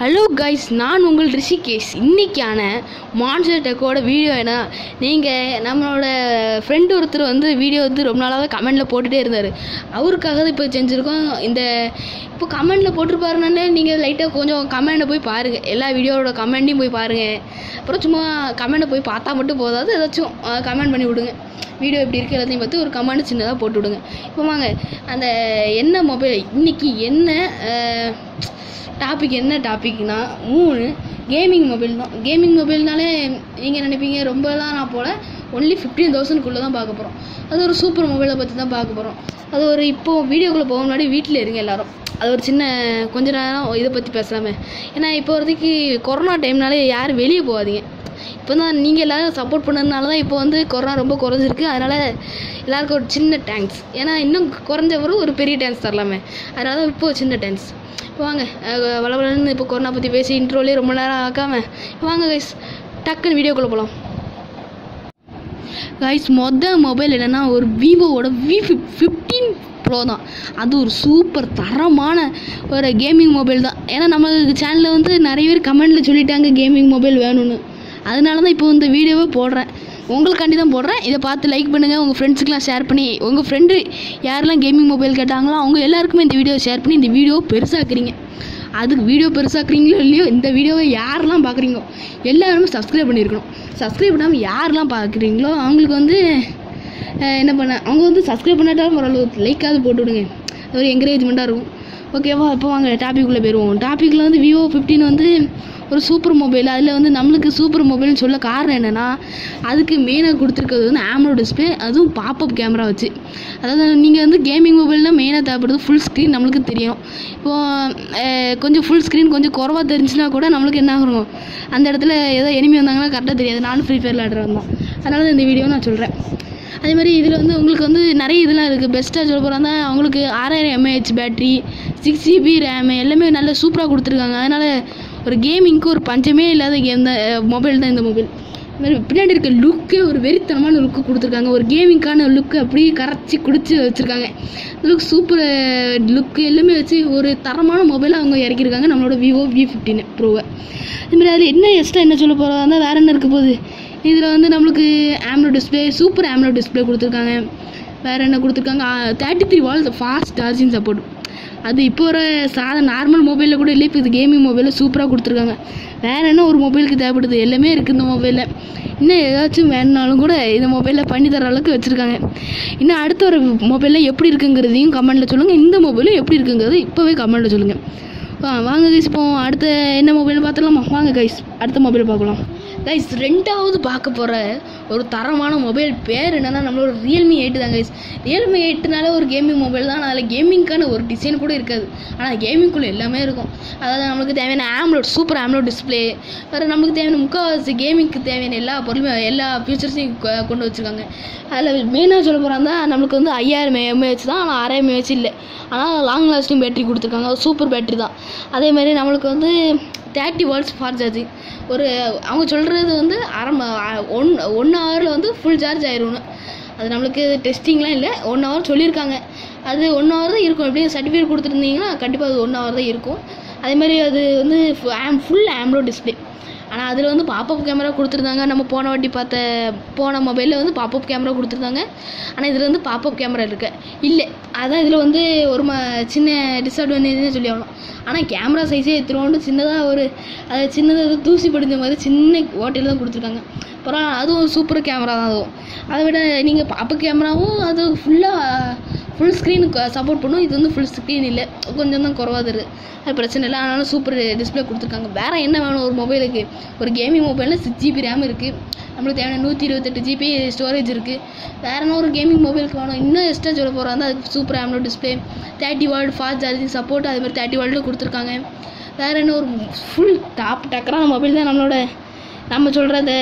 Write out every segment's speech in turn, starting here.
hello guys நான் உங்கள் ரிஷிகேஷ் இன்னைக்கான மான்சர் டெக்கோட வீடியோ என்ன நீங்கள் நம்மளோட ஃப்ரெண்டு ஒருத்தர் வந்து வீடியோ வந்து ரொம்ப நாளாகவே கமெண்டில் போட்டுகிட்டே இருந்தார் அவருக்காக தான் இப்போ செஞ்சுருக்கோம் இந்த இப்போ கமெண்டில் போட்டிருப்பாருனாலே நீங்கள் லைட்டாக கொஞ்சம் கமெண்டை போய் பாருங்கள் எல்லா வீடியோவோட கமெண்ட்டையும் போய் பாருங்கள் அப்புறம் சும்மா கமெண்டை போய் பார்த்தா மட்டும் போதாது ஏதாச்சும் கமெண்ட் பண்ணி விடுங்க வீடியோ எப்படி இருக்குது எல்லாத்தையும் பார்த்து ஒரு கமெண்ட் சின்னதாக போட்டு விடுங்க இப்போ வாங்க அந்த என்ன மொபைல் இன்னைக்கு என்ன டாபிக் என்ன டாபிக்னா மூணு கேமிங் மொபைல் தான் கேமிங் மொபைல்னாலே நீங்கள் நினைப்பீங்க ரொம்பலாம் நான் போல ஒன்லி ஃபிஃப்டீன் தௌசண்ட்குள்ளே தான் பார்க்க போகிறோம் அது ஒரு சூப்பர் மொபைலை பற்றி தான் பார்க்க போகிறோம் அது ஒரு இப்போது வீடியோக்குள்ளே போக முன்னாடி வீட்டில் இருங்க எல்லாரும் அது ஒரு சின்ன கொஞ்ச நேரம் இதை பற்றி பேசலாமே ஏன்னா இப்போ வரைக்கும் கொரோனா டைம்னாலே யாரும் வெளியே போகாதீங்க இப்போ தான் நீங்கள் எல்லோரும் சப்போர்ட் பண்ணதுனால தான் இப்போ வந்து கொரோனா ரொம்ப குறைஞ்சிருக்கு அதனால் எல்லாருக்கும் ஒரு சின்ன தேங்க்ஸ் ஏன்னா இன்னும் குறைஞ்ச பிறகு ஒரு பெரிய தேங்க்ஸ் தரலாமே அதனால தான் இப்போ ஒரு சின்ன தேங்க்ஸ் இப்போ வாங்க அஹ் வளவளன்னு இப்போ கொரோனா பற்றி பேசி இன்ட்ரோலே ரொம்ப நேரம் ஆக்காம வாங்க கைஸ் டக்குன்னு வீடியோக்குள்ளே போகலாம் கைஸ் மொதல் மொபைல் என்னென்னா ஒரு விவோவோட வி ஃபிஃப் ஃபிஃப்டீன் ப்ரோ தான் அது ஒரு சூப்பர் தரமான ஒரு கேமிங் மொபைல் தான் ஏன்னா நம்ம சேனலில் வந்து நிறைய பேர் கமெண்டில் சொல்லிட்டாங்க கேமிங் மொபைல் வேணும்னு அதனால தான் இப்போ இந்த வீடியோவை போடுறேன் உங்களுக்காண்டி தான் போடுறேன் இதை பார்த்து லைக் பண்ணுங்கள் உங்கள் ஃப்ரெண்ட்ஸுக்கெலாம் ஷேர் பண்ணி உங்கள் ஃப்ரெண்டு யாரெல்லாம் கேமிங் மொபைல் கேட்டாங்களோ அவங்க எல்லாருக்குமே இந்த வீடியோ ஷேர் பண்ணி இந்த வீடியோவை பெருசாக்குறீங்க அதுக்கு வீடியோ பெருசாக்குறீங்களோ இல்லையோ இந்த வீடியோவை யாரெல்லாம் பார்க்குறீங்களோ எல்லாருமே சப்ஸ்கிரைப் பண்ணியிருக்கணும் சப்ஸ்கிரைப் பண்ணாமல் யாரெல்லாம் பார்க்குறீங்களோ அவங்களுக்கு வந்து அஹ், என்ன பண்ண அவங்க வந்து சப்ஸ்கிரைப் பண்ணாட்டாலும் பரவாயில்ல லைக்காவது போட்டு விடுங்க அது ஒரு என்கரேஜ்மெண்ட்டாக இருக்கும் ஓகேவா இப்போ வாங்க டாபிக்குள்ளே போயிடுவோம் டாப்பிக்கில் வந்து விவோ ஃபிஃப்டீன் வந்து ஒரு சூப்பர் மொபைல் அதில் வந்து நம்மளுக்கு சூப்பர் மொபைல்னு சொல்ல காரணம் என்னென்னா அதுக்கு மெயினாக கொடுத்துருக்கிறது வந்து ஆம்ரோ டிஸ்பிளே அதுவும் பாப்அப் கேமரா வச்சு அதாவது நீங்கள் வந்து கேமிங் மொபைல்னால் மெயினாக தேவைப்படுது ஃபுல் ஸ்க்ரீன் நம்மளுக்கு தெரியும் இப்போது கொஞ்சம் ஃபுல் ஸ்க்ரீன் கொஞ்சம் குறவா தெரிஞ்சுன்னா கூட நம்மளுக்கு என்ன ஆகும் அந்த இடத்துல ஏதோ எனிமி வந்தாங்கன்னா கரெக்டாக தெரியாது நானும் ஃப்ரீ ஃபயர் விளாடுறேன் தான் அதனால தான் இந்த வீடியோ நான் சொல்கிறேன் அதே மாதிரி இதில் வந்து உங்களுக்கு வந்து நிறைய இதெல்லாம் இருக்குது பெஸ்ட்டாக சொல்ல போகிறாங்க அவங்களுக்கு ஆறாயிரம் mAh battery six GB RAM எல்லாமே நல்ல சூப்பராக கொடுத்துருக்காங்க அதனால் ஒரு கேமிங்க்கு ஒரு பஞ்சமே இல்லாத கேம் தான் மொபைல் தான் இந்த மொபைல் இது மாதிரி பின்னாடி இருக்க லுக்கே ஒரு வெறித்தனமான லுக்கு கொடுத்துருக்காங்க ஒரு கேமிங்க்கான லுக்கு அப்படியே கரைச்சி குடிச்சு வச்சுருக்காங்க லுக் சூப்பர் லுக்கு எல்லாமே வச்சு ஒரு தரமான மொபைலை அவங்க இறக்கியிருக்காங்க நம்மளோட விவோ வி ஃபிஃப்டின் ப்ரோவை இதுமாதிரி அதில் என்ன எக்ஸ்ட்ரா என்ன சொல்ல போகிறதா வேறு என்ன இருக்க போகுது இதில் வந்து நம்மளுக்கு AMOLED display super AMOLED display கொடுத்துருக்காங்க வேறு என்ன கொடுத்துருக்காங்க thirty three watt fast charging support அது இப்போ ஒரு சாதா நார்மல் மொபைலில் கூட இல்லை இப்போ இது கேமிங் மொபைலில் சூப்பராக கொடுத்துருக்காங்க வேறு என்ன ஒரு மொபைலுக்கு தேவைப்படுது எல்லாமே இருக்குது இந்த மொபைலில் இன்னும் ஏதாச்சும் வேணுனாலும் கூட இந்த மொபைலில் பண்ணி தர அளவுக்கு வச்சுருக்காங்க இன்னும் அடுத்த ஒரு மொபைலில் எப்படி இருக்குங்கிறதையும் கமெண்ட்டில் சொல்லுங்கள் இந்த மொபைலும் எப்படி இருக்குங்கிறது இப்போவே கமெண்ட்டில் சொல்லுங்கள் வா வாங்க கைஸ் இப்போ அடுத்த என்ன மொபைல் பார்த்துலாமா வாங்க கைஸ் அடுத்த மொபைல் பார்க்கலாம் கைஸ் ரெண்டாவது பார்க்க போகிற ஒரு தரமான மொபைல் பேர் என்னன்னா நம்மளோட ரியல்மி எயிட்டு தான் கைஸ் ரியல்மி எயிட்டுனால ஒரு கேமிங் மொபைல் தான் அதில் கேமிங்க்கான ஒரு டிசைன் கூட இருக்காது ஆனால் கேமிங்குள்ளே எல்லாமே இருக்கும் அதாவது நம்மளுக்கு தேவையான ஆம்லோட் சூப்பர் ஆம்லோட் டிஸ்பிளே வேறு நம்மளுக்கு தேவையான முக்கால்வாசி கேமிங்க்கு தேவையான எல்லா பொருளுமே எல்லா ஃபீச்சர்ஸையும் கொ- கொண்டு வச்சுருக்காங்க அதில் மெயினாக சொல்ல போகிறாங்க நம்மளுக்கு வந்து ஐயாயிரம் எம்ஏஹெச் தான் ஆனால் ஆறாயிரம் எம்ஏஹெச் இல்லை ஆனால் லாங் லாஸ்டிங் பேட்டரி கொடுத்துருக்காங்க அது சூப்பர் பேட்டரி தான் அதே மாதிரி நம்மளுக்கு வந்து தேர்ட்டி வாட்ஸ் ஃபார் சார்ஜிங் ஒரு அவங்க சொல்கிறது வந்து அரை ம- அ- ஒன் ஒன் ஹவரில் வந்து ஃபுல் சார்ஜ் ஆயிரும்னு அது நம்மளுக்கு டெஸ்டிங்லாம் இல்லை ஒன் ஹவர் சொல்லியிருக்காங்க அது ஒன் ஹவர் தான் இருக்கும் எப்படியும் சர்டிஃபிகேட் கொடுத்துருந்தீங்கன்னா கண்டிப்பாக அது ஒன் ஹவர் தான் இருக்கும் அதே மாதிரி அது வந்து ஆம் ஃபுல் ஆம்ரோ டிஸ்பிளே ஆனால் அதில் வந்து பாப்அப் கேமரா கொடுத்துருந்தாங்க நம்ம போன வாட்டி பார்த்த போன மொபைலில் வந்து பாப்அப் கேமரா கொடுத்துருந்தாங்க ஆனால் இதில் வந்து பாப்அப் கேமரா இருக்கு இல்லை அதான் இதில் வந்து ஒரு ம சின்ன டிஸ்அட்வான்டேஜ்னு சொல்லி ஆகணும் ஆனால் கேமரா சைஸே எத்திரோண்டு சின்னதாக ஒரு அது சின்னதாக தூசி படிஞ்ச மாதிரி சின்ன ஓட்டையில் தான் கொடுத்துருக்காங்க அப்புறம் அதுவும் சூப்பர் கேமரா தான் அதுவும் அதை விட நீங்கள் பாப்பப் கேமராவும் அது ஃபுல்லாக ஃபுல் ஸ்க்ரீனுக்கு சப்போர்ட் பண்ணும் இது வந்து ஃபுல் ஸ்க்ரீன் இல்லை கொஞ்சம் தான் குறவாக இருக்குது அது பிரச்சனை இல்லை அதனால சூப்பர் டிஸ்பிளே கொடுத்துருக்காங்க வேறு என்ன வேணும் ஒரு மொபைலுக்கு ஒரு கேமிங் மொபைலில் சிக்ஸ் ஜிபி ரேம் இருக்குது நம்மளுக்கு தேவையான நூற்றி இருபத்தெட்டு ஜிபி ஸ்டோரேஜ் இருக்குது வேற என்ன ஒரு கேமிங் மொபைலுக்கு வேணும் இன்னும் எக்ஸ்ட்ரா சொல்ல போகிறாங்க அதுக்கு super AMOLED display thirty watt fast charging support அது மாதிரி தேர்ட்டி வால்ட்டில் கொடுத்துருக்காங்க வேறு என்ன ஒரு ஃபுல் டாப் டக்கரான மொபைல் தான் நம்மளோட நம்ம சொல்கிற இந்த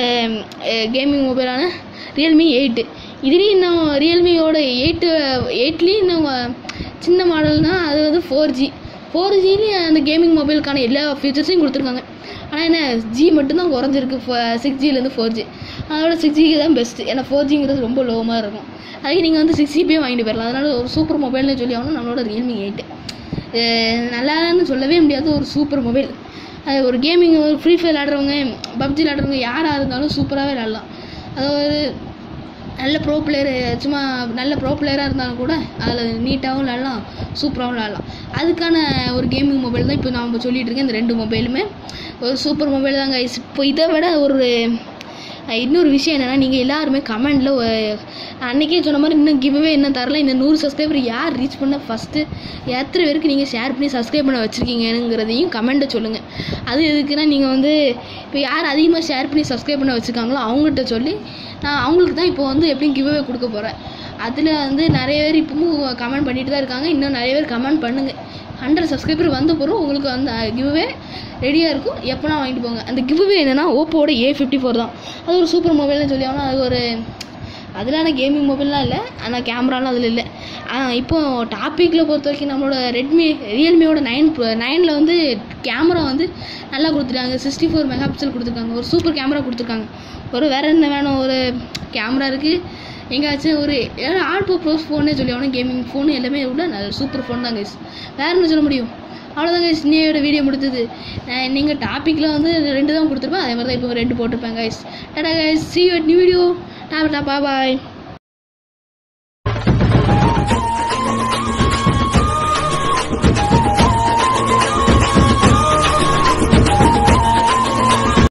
கேமிங் மொபைலான ரியல்மி எயிட்டு இதுலேயும் இன்னும் ரியல்மியோட எயிட்டு எயிட்லேயும் இன்னும் சின்ன மாடல்னால் அது வந்து ஃபோர் ஜி ஃபோர் ஜிலேயும் அந்த கேமிங் மொபைலுக்கான எல்லா ஃபீச்சர்ஸையும் கொடுத்துருக்காங்க ஆனால் என்ன ஜி மட்டும்தான் குறைஞ்சிருக்கு சிக்ஸ் ஜிலேருந்து ஃபோர் ஜி அதோட சிக்ஸ் ஜிக்கு தான் பெஸ்ட்டு ஏன்னா ஃபோர் ஜிங்கிறது ரொம்ப லோவாக இருக்கும் அதுக்கு நீங்கள் வந்து சிக்ஸ் ஜிபியே வாங்கிட்டு போயிடலாம் அதனால ஒரு சூப்பர் மொபைல்னு சொல்லி ஆகணும் நம்மளோட ரியல்மி எயிட்டு நல்லான்னு சொல்லவே முடியாத ஒரு சூப்பர் மொபைல் அது ஒரு கேமிங் ஒரு ஃப்ரீ ஃபயர் விளாடுறவங்க பப்ஜி விளாடுறவங்க யாராக இருந்தாலும் சூப்பராகவே விளாட்லாம் அதாவது நல்ல ப்ரோ பிளேயரு சும்மா நல்ல ப்ரோ பிளேயராக இருந்தாலும் கூட அதில் நீட்டாகவும் விளாட்லாம் சூப்பராகவும் விளாட்லாம் அதுக்கான ஒரு கேமிங் மொபைல் தான் இப்போ நான் சொல்லிட்டு இருக்கேன் இந்த ரெண்டு மொபைலுமே ஒரு சூப்பர் மொபைல் தாங்க இப்போ இதை விட ஒரு அஹ் இன்னொரு விஷயம் என்னென்னா நீங்கள் எல்லாருமே கமெண்டில் அன்றைக்கே சொன்ன மாதிரி இன்னும் கிவ்வே இன்னும் தரல இந்த நூறு சப்ஸ்கிரைபர் யார் ரீச் பண்ண ஃபஸ்ட்டு எத்தனை பேருக்கு நீங்கள் ஷேர் பண்ணி சப்ஸ்கிரைப் பண்ண வச்சுருக்கீங்கிறதையும் கமெண்ட்டை சொல்லுங்கள் அது எதுக்குன்னா நீங்கள் வந்து இப்போ யார் அதிகமாக ஷேர் பண்ணி சப்ஸ்கிரைப் பண்ண வச்சுருக்காங்களோ அவங்ககிட்ட சொல்லி நான் அவங்களுக்கு தான் இப்போ வந்து எப்படியும் கிவ்வே கொடுக்க போகிறேன் அதில் வந்து நிறைய பேர் இப்பவும் கமெண்ட் பண்ணிட்டு தான் இருக்காங்க இன்னும் நிறைய பேர் கமெண்ட் பண்ணுங்கள் ஹண்ட்ரட் சப்ஸ்கிரைபர் வந்த பிறகு உங்களுக்கு அந்த கிவ்வே ரெடியாக இருக்கும் எப்போனா வாங்கிட்டு போங்க அந்த கிவ்வே என்னென்னா ஓப்போட ஏ ஃபிஃப்டி ஃபோர் தான் அது ஒரு சூப்பர் மொபைல்னு சொல்லி ஆனால் அது ஒரு அதில் கேமிங் மொபைல்லாம் இல்லை ஆனால் கேமராலாம் அதில் இல்லை ஆனால் இப்போ டாப்பிக்கில் பொறுத்த வரைக்கும் நம்மளோட ரெட்மி ரியல்மியோட நைன் நைனில் வந்து கேமரா வந்து நல்லா கொடுத்துருக்காங்க சிக்ஸ்டி ஃபோர் மெகா பிக்சல் கொடுத்துருக்காங்க ஒரு சூப்பர் கேமரா கொடுத்துருக்காங்க ஒரு வேறு என்ன வேணும் ஒரு கேமரா இருக்குது எங்கேயாச்சும் ஒரு ஆல்போ ப்ரோஸ் ஃபோனே சொல்லி அவனே கேமிங் ஃபோனு எல்லாமே உள்ள நல்ல சூப்பர் ஃபோன் தான் கைஸ் வேறு என்ன சொல்ல முடியும் அவ்வளோதாங்க கைஸ் இன்னையோட வீடியோ முடித்தது நீங்கள் டாப்பிக்கில் வந்து ரெண்டு தான் கொடுத்துருப்பேன் அதே மாதிரி தான் இப்போ ரெண்டு போட்டிருப்பேன் guys tata guys see you new video tata bye